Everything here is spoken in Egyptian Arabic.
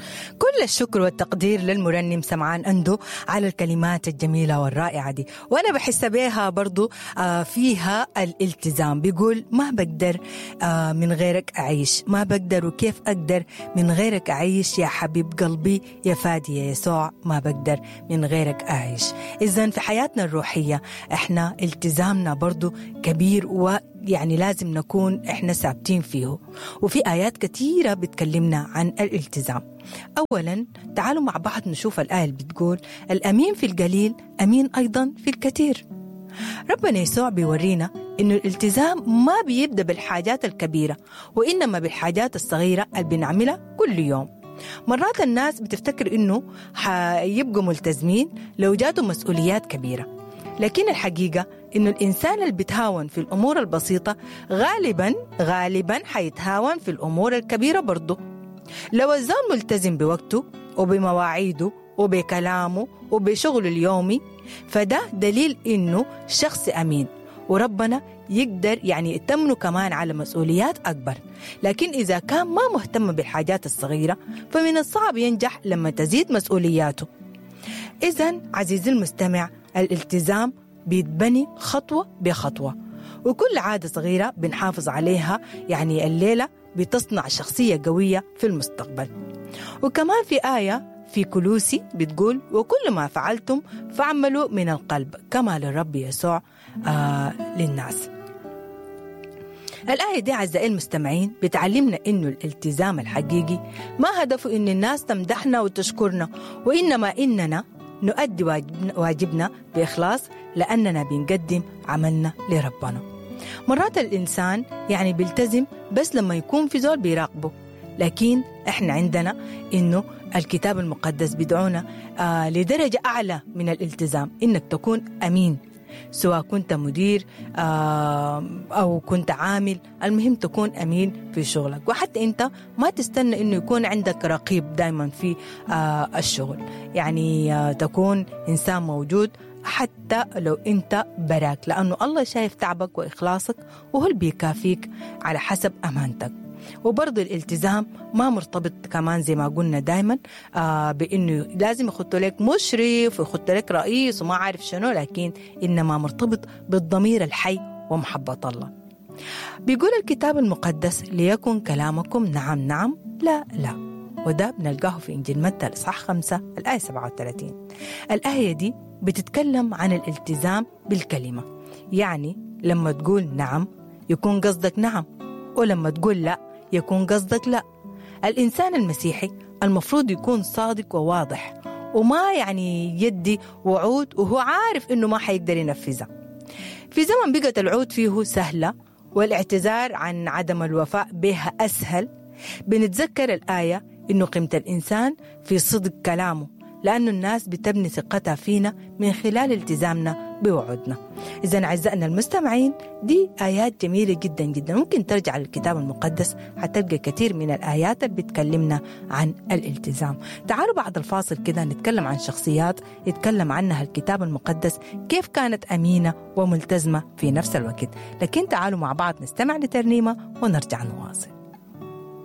كل الشكر والتقدير للمرنم سمعان أندو على الكلمات الجميلة والرائعة دي وأنا بحس بيها برضو آه، فيها الالتزام بيقول ما بقدر آه، من غيرك أعيش ما بقدر وكيف أقدر من غيرك أعيش يا حبيب قلبي يا فادي يا يسوع ما بقدر من غيرك أعيش إذا في حياتنا الروحية إحنا التزامنا برضو كبير و يعني لازم نكون احنا ثابتين فيه وفي ايات كثيره بتكلمنا عن الالتزام اولا تعالوا مع بعض نشوف الايه اللي بتقول الامين في القليل امين ايضا في الكثير ربنا يسوع بيورينا انه الالتزام ما بيبدا بالحاجات الكبيره وانما بالحاجات الصغيره اللي بنعملها كل يوم مرات الناس بتفتكر انه حيبقوا ملتزمين لو جاتهم مسؤوليات كبيره لكن الحقيقه انه الانسان اللي بيتهاون في الامور البسيطه غالبا غالبا حيتهاون في الامور الكبيره برضه لو الزول ملتزم بوقته وبمواعيده وبكلامه وبشغله اليومي فده دليل انه شخص امين وربنا يقدر يعني يتمنه كمان على مسؤوليات أكبر لكن إذا كان ما مهتم بالحاجات الصغيرة فمن الصعب ينجح لما تزيد مسؤولياته إذا عزيزي المستمع الالتزام بيتبني خطوة بخطوة وكل عادة صغيرة بنحافظ عليها يعني الليلة بتصنع شخصية قوية في المستقبل وكمان في آية في كلوسي بتقول وكل ما فعلتم فاعملوا من القلب كما للرب يسوع آه للناس الآية دي أعزائي المستمعين بتعلمنا إنه الالتزام الحقيقي ما هدفه إن الناس تمدحنا وتشكرنا وإنما إننا نؤدي واجبنا بإخلاص لأننا بنقدم عملنا لربنا مرات الإنسان يعني بيلتزم بس لما يكون في زول بيراقبه لكن إحنا عندنا إنه الكتاب المقدس بيدعونا آه لدرجة أعلى من الالتزام إنك تكون أمين سواء كنت مدير آه أو كنت عامل المهم تكون أمين في شغلك وحتى أنت ما تستنى أنه يكون عندك رقيب دائما في آه الشغل يعني آه تكون إنسان موجود حتى لو انت براك لانه الله شايف تعبك واخلاصك وهو اللي بيكافيك على حسب امانتك وبرضه الالتزام ما مرتبط كمان زي ما قلنا دائما آه بانه لازم يخط لك مشرف ويخط لك رئيس وما عارف شنو لكن انما مرتبط بالضمير الحي ومحبه الله بيقول الكتاب المقدس ليكن كلامكم نعم نعم لا لا وده بنلقاه في إنجيل متى الإصحاح 5 الآية 37 الآية دي بتتكلم عن الالتزام بالكلمة يعني لما تقول نعم يكون قصدك نعم ولما تقول لا يكون قصدك لا الإنسان المسيحي المفروض يكون صادق وواضح وما يعني يدي وعود وهو عارف إنه ما حيقدر ينفذها في زمن بقت العود فيه سهلة والاعتذار عن عدم الوفاء بها أسهل بنتذكر الآية إنه قيمة الإنسان في صدق كلامه لأن الناس بتبني ثقتها فينا من خلال التزامنا بوعودنا إذا أعزائنا المستمعين دي آيات جميلة جدا جدا ممكن ترجع للكتاب المقدس حتلقى كثير من الآيات اللي بتكلمنا عن الالتزام تعالوا بعد الفاصل كده نتكلم عن شخصيات يتكلم عنها الكتاب المقدس كيف كانت أمينة وملتزمة في نفس الوقت لكن تعالوا مع بعض نستمع لترنيمة ونرجع نواصل